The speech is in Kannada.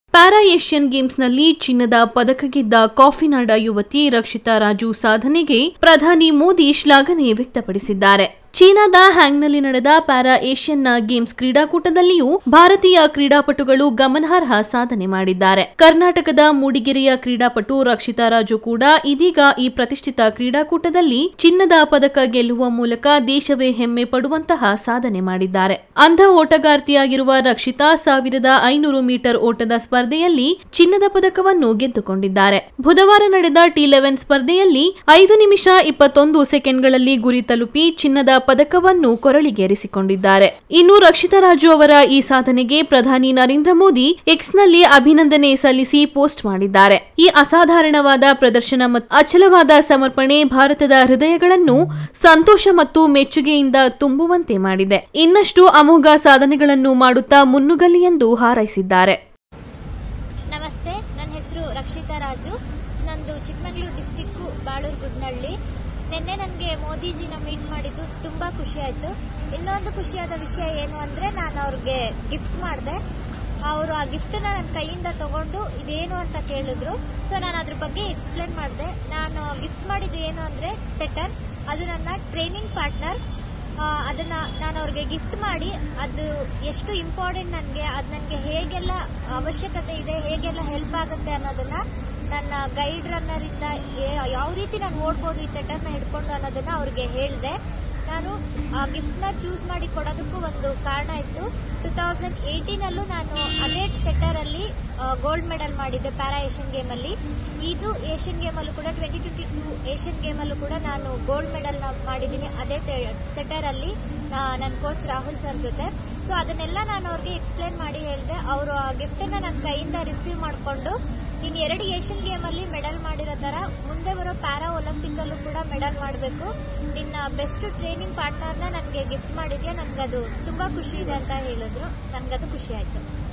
ಪ್ಯಾರಾ ಏಷ್ಯನ್ ಗೇಮ್ಸ್ನಲ್ಲಿ ಚಿನ್ನದ ಪದಕ ಗೆದ್ದ ಕಾಫಿನಾಡ ಯುವತಿ ರಕ್ಷಿತಾ ರಾಜು ಸಾಧನೆಗೆ ಪ್ರಧಾನಿ ಮೋದಿ ಶ್ಲಾಘನೆ ವ್ಯಕ್ತಪಡಿಸಿದ್ದಾರೆ ಚೀನಾದ ಹ್ಯಾಂಗ್ನಲ್ಲಿ ನಡೆದ ಪ್ಯಾರಾ ಏಷ್ಯನ್ ಗೇಮ್ಸ್ ಕ್ರೀಡಾಕೂಟದಲ್ಲಿಯೂ ಭಾರತೀಯ ಕ್ರೀಡಾಪಟುಗಳು ಗಮನಾರ್ಹ ಸಾಧನೆ ಮಾಡಿದ್ದಾರೆ ಕರ್ನಾಟಕದ ಮೂಡಿಗೆರೆಯ ಕ್ರೀಡಾಪಟು ರಕ್ಷಿತಾ ರಾಜು ಕೂಡ ಇದೀಗ ಈ ಪ್ರತಿಷ್ಠಿತ ಕ್ರೀಡಾಕೂಟದಲ್ಲಿ ಚಿನ್ನದ ಪದಕ ಗೆಲ್ಲುವ ಮೂಲಕ ದೇಶವೇ ಹೆಮ್ಮೆ ಪಡುವಂತಹ ಸಾಧನೆ ಮಾಡಿದ್ದಾರೆ ಅಂಧ ಓಟಗಾರ್ತಿಯಾಗಿರುವ ರಕ್ಷಿತಾ ಸಾವಿರದ ಐನೂರು ಮೀಟರ್ ಓಟದ ಸ್ಪರ್ಧೆಯಲ್ಲಿ ಚಿನ್ನದ ಪದಕವನ್ನು ಗೆದ್ದುಕೊಂಡಿದ್ದಾರೆ ಬುಧವಾರ ನಡೆದ ಟಿ ಲೆವೆನ್ ಸ್ಪರ್ಧೆಯಲ್ಲಿ ಐದು ನಿಮಿಷ ಇಪ್ಪತ್ತೊಂದು ಸೆಕೆಂಡ್ಗಳಲ್ಲಿ ಗುರಿ ತಲುಪಿ ಚಿನ್ನದ ಪದಕವನ್ನು ಕೊರಳಿಗೇರಿಸಿಕೊಂಡಿದ್ದಾರೆ ಇನ್ನು ರಕ್ಷಿತಾ ರಾಜು ಅವರ ಈ ಸಾಧನೆಗೆ ಪ್ರಧಾನಿ ನರೇಂದ್ರ ಮೋದಿ ಎಕ್ಸ್ನಲ್ಲಿ ಅಭಿನಂದನೆ ಸಲ್ಲಿಸಿ ಪೋಸ್ಟ್ ಮಾಡಿದ್ದಾರೆ ಈ ಅಸಾಧಾರಣವಾದ ಪ್ರದರ್ಶನ ಮತ್ತು ಅಚಲವಾದ ಸಮರ್ಪಣೆ ಭಾರತದ ಹೃದಯಗಳನ್ನು ಸಂತೋಷ ಮತ್ತು ಮೆಚ್ಚುಗೆಯಿಂದ ತುಂಬುವಂತೆ ಮಾಡಿದೆ ಇನ್ನಷ್ಟು ಅಮೋಘ ಸಾಧನೆಗಳನ್ನು ಮಾಡುತ್ತಾ ಮುನ್ನುಗ್ಗಲಿ ಎಂದು ಹಾರೈಸಿದ್ದಾರೆ ನಮಸ್ತೆ ನನ್ನ ಹೆಸರು ರಕ್ಷಿತಾ ರಾಜು ನಂದು ಚಿಕ್ಕಮಗಳೂರು ಡಿಸ್ಟಿಕ್ಕು ಬಾಳೂರು ಗುಡ್ನಳ್ಳಿ ನಿನ್ನೆ ನನಗೆ ಮೋದಿಜಿನ ಮೀಟ್ ಮಾಡಿದ್ದು ತುಂಬ ಖುಷಿ ಆಯಿತು ಇನ್ನೊಂದು ಖುಷಿಯಾದ ವಿಷಯ ಏನು ಅಂದರೆ ನಾನು ಅವ್ರಿಗೆ ಗಿಫ್ಟ್ ಮಾಡಿದೆ ಅವರು ಆ ಗಿಫ್ಟನ್ನ ನನ್ನ ಕೈಯಿಂದ ತಗೊಂಡು ಇದೇನು ಅಂತ ಕೇಳಿದ್ರು ಸೊ ನಾನು ಅದ್ರ ಬಗ್ಗೆ ಎಕ್ಸ್ಪ್ಲೇನ್ ಮಾಡಿದೆ ನಾನು ಗಿಫ್ಟ್ ಮಾಡಿದ್ದು ಏನು ಅಂದರೆ ಟೆಟರ್ ಅದು ನನ್ನ ಟ್ರೈನಿಂಗ್ ಪಾರ್ಟ್ನರ್ ಆ, ಅದನ್ನ ನಾನು ಅವ್ರಿಗೆ ಗಿಫ್ಟ್ ಮಾಡಿ ಅದು ಎಷ್ಟು ಇಂಪಾರ್ಟೆಂಟ್ ನನಗೆ ಅದು ನನಗೆ ಹೇಗೆಲ್ಲ ಅವಶ್ಯಕತೆ ಇದೆ ಹೇಗೆಲ್ಲ ಹೆಲ್ಪ್ ಆಗುತ್ತೆ ಅನ್ನೋದನ್ನ ನನ್ನ ಗೈಡ್ ರನ್ನರ್ ಇಂದ ಏ- ಯಾವ ರೀತಿ ನಾನು ಓಡ್ಬೋದು ಈ ತೆಟರ್ನ ಹಿಡ್ಕೊಂಡು ಅನ್ನೋದನ್ನ ಅವ್ರಿಗೆ ಹೇಳಿದೆ ನಾನು ಆ ಗಿಫ್ಟ್ನ ಚೂಸ್ ಮಾಡಿ ಕೊಡೋದಕ್ಕೂ ಒಂದು ಕಾರಣ ಇತ್ತು ಟೂ ತೌಸಂಡ್ ಏಯ್ಟೀನಲ್ಲೂ ನಾನು ಅದೇ ಟೆಟರಲ್ಲಿ ಗೋಲ್ಡ್ ಮೆಡಲ್ ಮಾಡಿದ್ದೆ ಪ್ಯಾರಾ ಏಷ್ಯನ್ ಗೇಮಲ್ಲಿ ಇದು ಏಷ್ಯನ್ ಗೇಮಲ್ಲೂ ಕೂಡ ಟ್ವೆಂಟಿ ಟ್ವೆಂಟಿ ಟೂ ಏಷ್ಯನ್ ಗೇಮಲ್ಲೂ ಕೂಡ ನಾನು ಗೋಲ್ಡ್ ಮೆಡಲ್ ಮಾಡಿದ್ದೀನಿ ಅದೇ ಥೆಟರಲ್ಲಿ ನನ್ನ ಕೋಚ್ ರಾಹುಲ್ ಸರ್ ಜೊತೆ ಸೊ ಅದನ್ನೆಲ್ಲ ನಾನು ಅವ್ರಿಗೆ ಎಕ್ಸ್ಪ್ಲೇನ್ ಮಾಡಿ ಹೇಳಿದೆ ಅವರು ಆ ಗಿಫ್ಟನ್ನ ನನ್ನ ಕೈಯಿಂದ ರಿಸೀವ್ ಮಾಡಿಕೊಂಡು ನೀನು ಎರಡು ಏಷ್ಯನ್ ಗೇಮಲ್ಲಿ ಮೆಡಲ್ ಮಾಡಿರೋ ಥರ ಮುಂದೆ ಬರೋ ಪ್ಯಾರಾ ಒಲಿಂಪಿಕಲ್ಲೂ ಕೂಡ ಮೆಡಲ್ ಮಾಡಬೇಕು ನಿನ್ನ ಬೆಸ್ಟ್ ಟ್ರೈನಿಂಗ್ ಪಾರ್ಟ್ನರ್ನ ನನಗೆ ಗಿಫ್ಟ್ ಮಾಡಿದ್ಯಾ ನನಗದು ತುಂಬ ಖುಷಿ ಇದೆ ಅಂತ ಹೇಳಿದ್ರು ನನಗದು ಖುಷಿ ಆಯಿತು